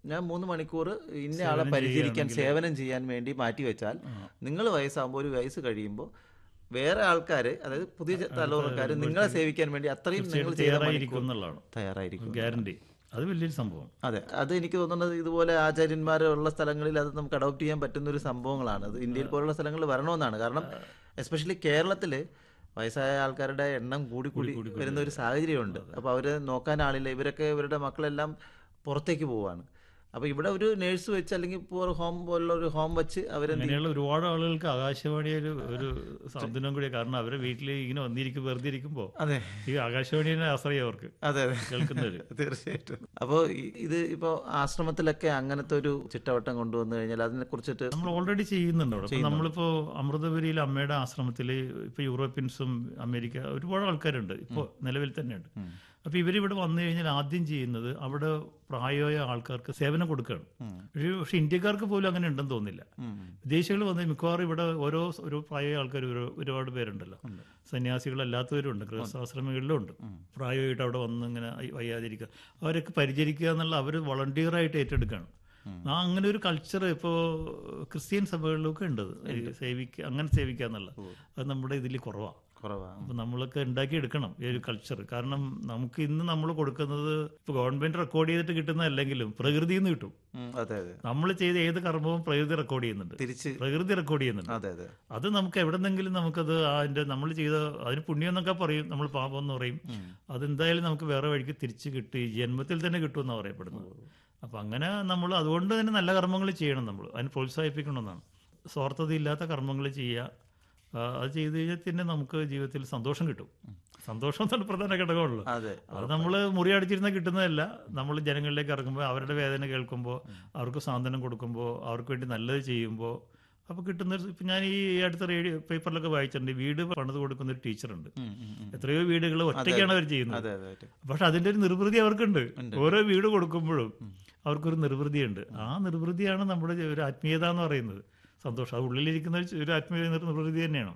ഞാൻ മൂന്ന് മണിക്കൂർ ഇന്ന ആളെ പരിചരിക്കാൻ സേവനം ചെയ്യാൻ വേണ്ടി മാറ്റി വെച്ചാൽ നിങ്ങൾ വയസ്സാകുമ്പോൾ ഒരു വയസ്സ് കഴിയുമ്പോൾ വേറെ ആൾക്കാർ അതായത് പുതിയ തലമുറക്കാർ നിങ്ങളെ സേവിക്കാൻ വേണ്ടി അത്രയും നിങ്ങൾ ചെയ്ത തയ്യാറായിരിക്കും മണിക്കൂർ എന്നുള്ളതാണ് തയ്യാറായിരിക്കും ഗ്യാരണ്ടി അത് വലിയൊരു സംഭവം അതെ അത് എനിക്ക് തോന്നുന്നത് ഇതുപോലെ ആചാര്യന്മാരുള്ള സ്ഥലങ്ങളിൽ അത് നമുക്ക് അഡോപ്റ്റ് ചെയ്യാൻ പറ്റുന്ന ഒരു സംഭവങ്ങളാണ് അത് ഇന്ത്യയിൽ പോലുള്ള സ്ഥലങ്ങളിൽ വരണമെന്നാണ് കാരണം എസ്പെഷ്യലി കേരളത്തിൽ വയസ്സായ ആൾക്കാരുടെ എണ്ണം കൂടി കൂടി വരുന്ന ഒരു സാഹചര്യമുണ്ട് അപ്പോൾ അവരെ നോക്കാൻ ആളില്ല ഇവരൊക്കെ ഇവരുടെ മക്കളെല്ലാം പുറത്തേക്ക് പോവാണ് അപ്പോൾ ഇവിടെ ഒരു നേഴ്സ് വെച്ച് അല്ലെങ്കിൽ ഇപ്പോൾ ഹോം പോലുള്ള ഒരു ഹോം വെച്ച് അവരെ അങ്ങനെയുള്ള ഒരുപാട് ആളുകൾക്ക് ആകാശവാണി ഒരു ഒരു സാന്ത്വനം കൂടിയാണ് കാരണം അവരെ വീട്ടിൽ ഇങ്ങനെ വന്നിരിക്കും വെറുതെ ഇരിക്കുമ്പോൾ അതെ ഈ ആകാശവാണിനെ ആശ്രയം അവർക്ക് അതെ അതെ കേൾക്കുന്നവര് തീർച്ചയായിട്ടും അപ്പോൾ ഇത് ഇപ്പോൾ ആശ്രമത്തിലൊക്കെ അങ്ങനത്തെ ഒരു ചിട്ടവട്ടം കൊണ്ടുവന്നു കഴിഞ്ഞാൽ അതിനെ കുറിച്ചിട്ട് നമ്മൾ ഓൾറെഡി ചെയ്യുന്നുണ്ട് അവിടെ ഇപ്പൊ നമ്മളിപ്പോ അമൃതപുരിയിൽ അമ്മയുടെ ആശ്രമത്തിൽ ഇപ്പൊ യൂറോപ്യൻസും അമേരിക്ക ഒരുപാട് ആൾക്കാരുണ്ട് ഇപ്പോൾ നിലവിൽ തന്നെയുണ്ട് അപ്പൊ ഇവരിവിടെ വന്നു കഴിഞ്ഞാൽ ആദ്യം ചെയ്യുന്നത് അവിടെ പ്രായമായ ആൾക്കാർക്ക് സേവനം കൊടുക്കുകയാണ് പക്ഷേ പക്ഷെ ഇന്ത്യക്കാർക്ക് പോലും അങ്ങനെ ഉണ്ടെന്ന് തോന്നില്ല വിദേശികൾ വന്ന് മിക്കവാറും ഇവിടെ ഓരോ ഒരു പ്രായമായ ആൾക്കാർ ഒരു- ഒരുപാട് പേരുണ്ടല്ലോ സന്യാസികളല്ലാത്തവരും ഉണ്ട് ഗൃഹസ്ഥാശ്രമികളിലും ഉണ്ട് പ്രായമായിട്ട് അവിടെ വന്ന് ഇങ്ങനെ അയ്- വയ്യാതിരിക്കുക അവരൊക്കെ പരിചരിക്കുക എന്നുള്ള അവർ വളണ്ടിയറായിട്ട് ഏറ്റെടുക്കുകയാണ് ആ അങ്ങനെ ഒരു കൾച്ചർ ഇപ്പോൾ ക്രിസ്ത്യൻ സഭകളിലൊക്കെ ഉണ്ട് അത്. ഈ സേവിക്കുക അങ്ങനെ സേവിക്കുക എന്നുള്ളത് അത് നമ്മുടെ ഇതിൽ കുറവാണ് കുറവാണ് അപ്പോൾ നമ്മളൊക്കെ ഉണ്ടാക്കിയെടുക്കണം ഈ ഒരു കൾച്ചർ കാരണം നമുക്ക് ഇന്ന് നമ്മൾ കൊടുക്കുന്നത് ഇപ്പോൾ ഗവൺമെന്റ് റെക്കോർഡ് ചെയ്തിട്ട് കിട്ടുന്നതല്ലെങ്കിലും പ്രകൃതിയിൽ നിന്ന് കിട്ടും ഉം, അതെ അതെ നമ്മൾ ചെയ്ത ഏത് കർമ്മവും പ്രകൃതി റെക്കോർഡ് ചെയ്യുന്നുണ്ട് തിരിച്ച് പ്രകൃതി റെക്കോർഡ് ചെയ്യുന്നുണ്ട് അതെ അതെ അത് നമുക്ക് എവിടെന്നെങ്കിലും നമുക്കത് അതിന്റെ നമ്മൾ ചെയ്ത അതിന് പുണ്യം എന്നൊക്കെ പറയും നമ്മൾ പാപം എന്ന് പറയും അതെന്തായാലും നമുക്ക് വേറെ വഴിക്ക് തിരിച്ച് കിട്ടി ജന്മത്തിൽ തന്നെ കിട്ടുമെന്നാണ് പറയപ്പെടുന്നത് അപ്പം അങ്ങനെ നമ്മൾ അതുകൊണ്ട് തന്നെ നല്ല കർമ്മങ്ങൾ ചെയ്യണം നമ്മൾ അതിന് പ്രോത്സാഹിപ്പിക്കണമെന്നാണ് സ്വാർത്ഥതയില്ലാത്ത കർമ്മങ്ങൾ ചെയ്യുക ആ, അത് ചെയ്ത് കഴിഞ്ഞാൽ തന്നെ നമുക്ക് ജീവിതത്തിൽ സന്തോഷം കിട്ടും സന്തോഷം തന്നെ പ്രധാന ഘടകമുള്ളൂ അതെ അത് നമ്മൾ മുറിയടിച്ചിരുന്നാൽ കിട്ടുന്നതല്ല നമ്മൾ ജനങ്ങളിലേക്ക് ഇറങ്ങുമ്പോൾ അവരുടെ വേദന കേൾക്കുമ്പോൾ അവർക്ക് സാന്ത്വനം കൊടുക്കുമ്പോൾ അവർക്ക് വേണ്ടി നല്ലത് ചെയ്യുമ്പോൾ അപ്പോൾ കിട്ടുന്ന ഒരു- ഇപ്പം ഞാൻ ഈ അടുത്ത റേഡിയോ പേപ്പറിലൊക്കെ വായിച്ചിട്ടുണ്ട് വീട് പണിത് കൊടുക്കുന്ന ഒരു ടീച്ചറുണ്ട് എത്രയോ വീടുകൾ ഒറ്റയ്ക്കാണ് അവർ ചെയ്യുന്നത് അതെ അതെ അതെ പക്ഷെ അതിന്റെ ഒരു നിർവൃതി അവർക്കുണ്ട് ഓരോ വീട് കൊടുക്കുമ്പോഴും അവർക്കൊരു നിർവൃതിയുണ്ട് ആ നിർവൃതിയാണ് നമ്മുടെ ഒരു ആത്മീയത എന്ന് പറയുന്നത് സന്തോഷം അത് ഉള്ളിലിരിക്കുന്ന ഒരു- ഒരു ആത്മീയ നിർ- നിർവൃതി തന്നെയാണ്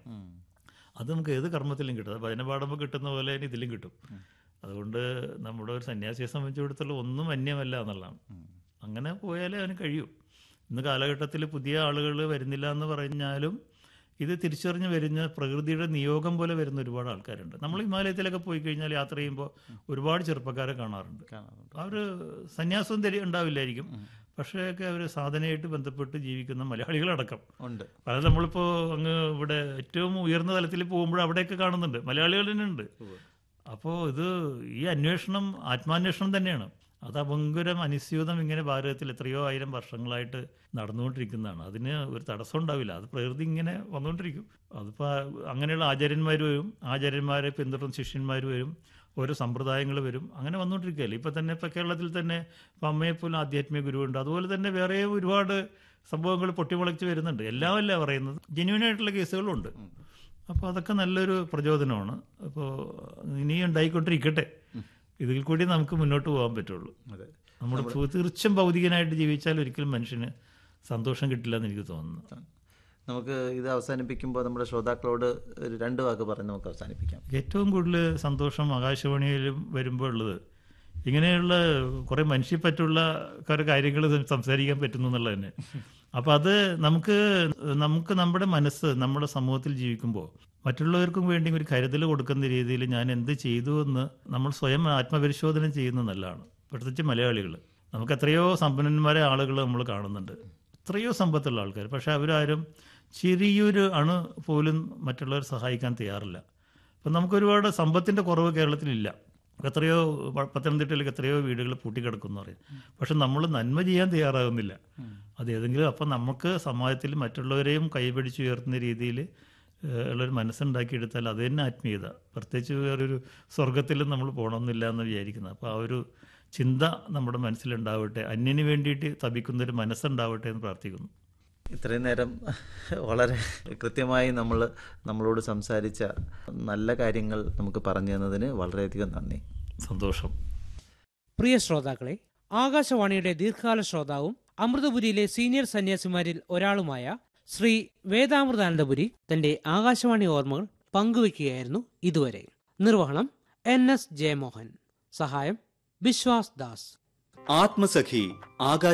അത് നമുക്ക് ഏത് കർമ്മത്തിലും കിട്ടും അത് ഭജന പാടുമ്പോൾ കിട്ടുന്ന പോലെ തന്നെ ഇതിലും കിട്ടും അതുകൊണ്ട് നമ്മുടെ ഒരു സന്യാസിയെ സംബന്ധിച്ചിടത്തോളം ഒന്നും അന്യമല്ല എന്നുള്ളതാണ് അങ്ങനെ പോയാലേ അവന് കഴിയൂ ഇന്ന് കാലഘട്ടത്തിൽ പുതിയ ആളുകൾ വരുന്നില്ല എന്ന് പറഞ്ഞാലും ഇത് തിരിച്ചറിഞ്ഞ് വരുന്ന പ്രകൃതിയുടെ നിയോഗം പോലെ വരുന്ന ഒരുപാട് ആൾക്കാരുണ്ട് നമ്മൾ ഹിമാലയത്തിലൊക്കെ പോയി കഴിഞ്ഞാൽ യാത്ര ചെയ്യുമ്പോൾ ഒരുപാട് ചെറുപ്പക്കാരെ കാണാറുണ്ട് കാണാറുണ്ട് അവർ സന്യാസവും തരി ഉണ്ടാവില്ലായിരിക്കും പക്ഷേ ഒക്കെ അവർ സാധനയായിട്ട് ബന്ധപ്പെട്ട് ജീവിക്കുന്ന മലയാളികളടക്കം ഉണ്ട് അത് നമ്മളിപ്പോൾ അങ്ങ് ഇവിടെ ഏറ്റവും ഉയർന്ന തലത്തിൽ പോകുമ്പോൾ അവിടെയൊക്കെ കാണുന്നുണ്ട് മലയാളികൾ തന്നെ ഉണ്ട് അപ്പോൾ ഇത് ഈ അന്വേഷണം ആത്മാന്വേഷണം തന്നെയാണ് അത് അപങ്കുരം അനുസ്യൂതം ഇങ്ങനെ ഭാരതത്തിൽ എത്രയോ ആയിരം വർഷങ്ങളായിട്ട് നടന്നുകൊണ്ടിരിക്കുന്നതാണ് അതിന് ഒരു തടസ്സം ഉണ്ടാവില്ല അത് പ്രകൃതി ഇങ്ങനെ വന്നുകൊണ്ടിരിക്കും അതിപ്പോൾ അങ്ങനെയുള്ള ആചാര്യന്മാർ വരും ആചാര്യന്മാരെ പിന്തുടർന്ന് ശിഷ്യന്മാർ വരും ഓരോ സമ്പ്രദായങ്ങൾ വരും അങ്ങനെ വന്നുകൊണ്ടിരിക്കുകയല്ലേ ഇപ്പം തന്നെ ഇപ്പം കേരളത്തിൽ തന്നെ ഇപ്പം അമ്മയെപ്പോലും ആധ്യാത്മിക ഗുരുവുണ്ട് അതുപോലെ തന്നെ വേറെ ഒരുപാട് സംഭവങ്ങൾ പൊട്ടിമുളച്ച് വരുന്നുണ്ട് എല്ലാം അല്ല പറയുന്നത് ജെന്യൂൻ ആയിട്ടുള്ള കേസുകളുണ്ട് അപ്പോൾ അതൊക്കെ നല്ലൊരു പ്രചോദനമാണ് അപ്പോൾ ഇനിയും ഉണ്ടായിക്കൊണ്ടിരിക്കട്ടെ ഇതിൽ കൂടി നമുക്ക് മുന്നോട്ട് പോകാൻ പറ്റുള്ളൂ അതെ നമ്മൾ തീർച്ചയായും ഭൗതികനായിട്ട് ജീവിച്ചാൽ ഒരിക്കലും മനുഷ്യന് സന്തോഷം കിട്ടില്ല എന്ന് എനിക്ക് തോന്നുന്നു നമുക്ക് ഇത് അവസാനിപ്പിക്കുമ്പോൾ നമ്മുടെ ശ്രോതാക്കളോട് ഒരു രണ്ട് വാക്ക് പറഞ്ഞ് നമുക്ക് അവസാനിപ്പിക്കാം ഏറ്റവും കൂടുതൽ സന്തോഷം ആകാശവാണിയിലും വരുമ്പോൾ ഉള്ളത് ഇങ്ങനെയുള്ള കുറേ മനുഷ്യപ്പറ്റുള്ള കുറേ കാര്യങ്ങൾ സംസാരിക്കാൻ പറ്റുന്നു എന്നുള്ളത് തന്നെ അപ്പം അത് നമുക്ക് നമുക്ക് നമ്മുടെ മനസ്സ് നമ്മുടെ സമൂഹത്തിൽ ജീവിക്കുമ്പോൾ മറ്റുള്ളവർക്കും വേണ്ടി ഒരു കരുതൽ കൊടുക്കുന്ന രീതിയിൽ ഞാൻ എന്ത് ചെയ്തു എന്ന് നമ്മൾ സ്വയം ആത്മപരിശോധന ചെയ്യുന്നത് നല്ലതാണ് പ്രത്യേകിച്ച് മലയാളികൾ നമുക്ക് എത്രയോ സമ്പന്നന്മാരെ ആളുകൾ നമ്മൾ കാണുന്നുണ്ട് എത്രയോ സമ്പത്തുള്ള ആൾക്കാർ പക്ഷെ അവരാരും ചെറിയൊരു അണു പോലും മറ്റുള്ളവർ സഹായിക്കാൻ തയ്യാറില്ല അപ്പം നമുക്കൊരുപാട് സമ്പത്തിൻ്റെ കുറവ് കേരളത്തിലില്ല എത്രയോ പ- പത്തനംതിട്ടയിലേക്ക് എത്രയോ വീടുകൾ പൂട്ടിക്കിടക്കുന്നു പറയും പക്ഷെ നമ്മൾ നന്മ ചെയ്യാൻ തയ്യാറാകുന്നില്ല അത് ഏതെങ്കിലും അപ്പം നമുക്ക് സമാജത്തിൽ മറ്റുള്ളവരെയും കൈപിടിച്ച് ഉയർത്തുന്ന രീതിയിൽ ഉള്ളൊരു മനസ്സുണ്ടാക്കിയെടുത്താൽ അത് തന്നെ ആത്മീയത പ്രത്യേകിച്ച് വേറൊരു സ്വർഗത്തിലും നമ്മൾ പോകണമെന്നില്ല എന്ന് വിചാരിക്കുന്നത് അപ്പോൾ ആ ഒരു ചിന്ത നമ്മുടെ മനസ്സിലുണ്ടാവട്ടെ അന്യന് വേണ്ടിയിട്ട് തപിക്കുന്നൊരു മനസ്സുണ്ടാവട്ടെ എന്ന് പ്രാർത്ഥിക്കുന്നു ഇത്രയും നേരം വളരെ കൃത്യമായി നമ്മൾ നമ്മളോട് സംസാരിച്ച നല്ല കാര്യങ്ങൾ നമുക്ക് പറഞ്ഞു തന്നതിന് വളരെയധികം നന്ദി സന്തോഷം പ്രിയ ശ്രോതാക്കളെ ആകാശവാണിയുടെ ദീർഘകാല ശ്രോതാവും അമൃതപുരിയിലെ സീനിയർ സന്യാസിമാരിൽ ഒരാളുമായ ശ്രീ വേദാമൃതാനന്ദപുരി തന്റെ ആകാശവാണി ഓർമ്മകൾ പങ്കുവയ്ക്കുകയായിരുന്നു ഇതുവരെ നിർവഹണം എൻ എസ് ജയമോഹൻ സഹായം ബിശ്വാസ് ദാസ് ആത്മസഖി ആകാശ